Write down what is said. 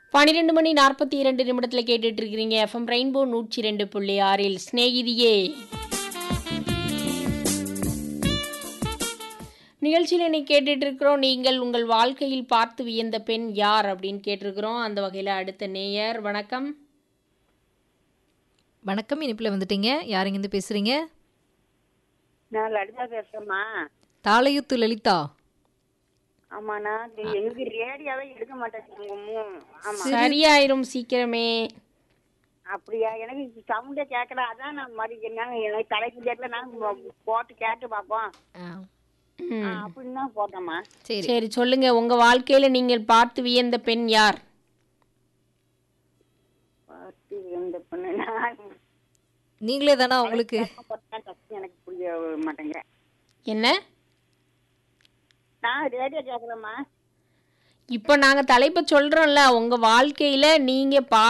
பன்னிரெண்டு மணி நாற்பத்தி இரண்டு நிமிடத்தில் கேட்டுட்டு இருக்கிறீங்க எஃப்எம் ரெயின்போ நூற்றி ரெண்டு புள்ளி ஆறில் ஸ்நேகிதியே நிகழ்ச்சியில் இன்னைக்கு கேட்டுட்டு இருக்கிறோம் நீங்கள் உங்கள் வாழ்க்கையில் பார்த்து வியந்த பெண் யார் அப்படின்னு கேட்டிருக்கிறோம் அந்த வகையில் அடுத்த நேயர் வணக்கம் வணக்கம் இனிப்பில் வந்துட்டீங்க யாருங்கேருந்து பேசுறீங்க நான் லலிதா பேசுறேம்மா தாளையுத்து லலிதா ஆமாண்ணா இது எங்க ரேடியோவே எடுக்க மாட்டேங்குது மூ- ஆமா சரியாயிரும் சீக்கிரமே அப்படியா எனக்கு சவுண்டே கேட்கல அதான் நான் மாதிரி என்னங்க எனக்கு தலைக்கு கேட்கல நான் போ- போட்டு கேட்டு பார்ப்போம் ஆ, ம். ஆ, அப்படின்னு தான் போட்டேம்மா சரி சரி சொல்லுங்க உங்க வாழ்க்கையில நீங்கள் பார்த்து வியந்த பெண் யார் பார்த்து இந்த பொண்ணு நான் நீங்களே தானா உங்களுக்கு போட்டா டக்குனு எனக்கு புரிய மாட்டேங்க என்ன நான் ரேடியோ கேட்கலம்மா இப்போ நாங்க தலைப்பை சொல்றோம்ல உங்க வாழ்க்கையில நீங்க பா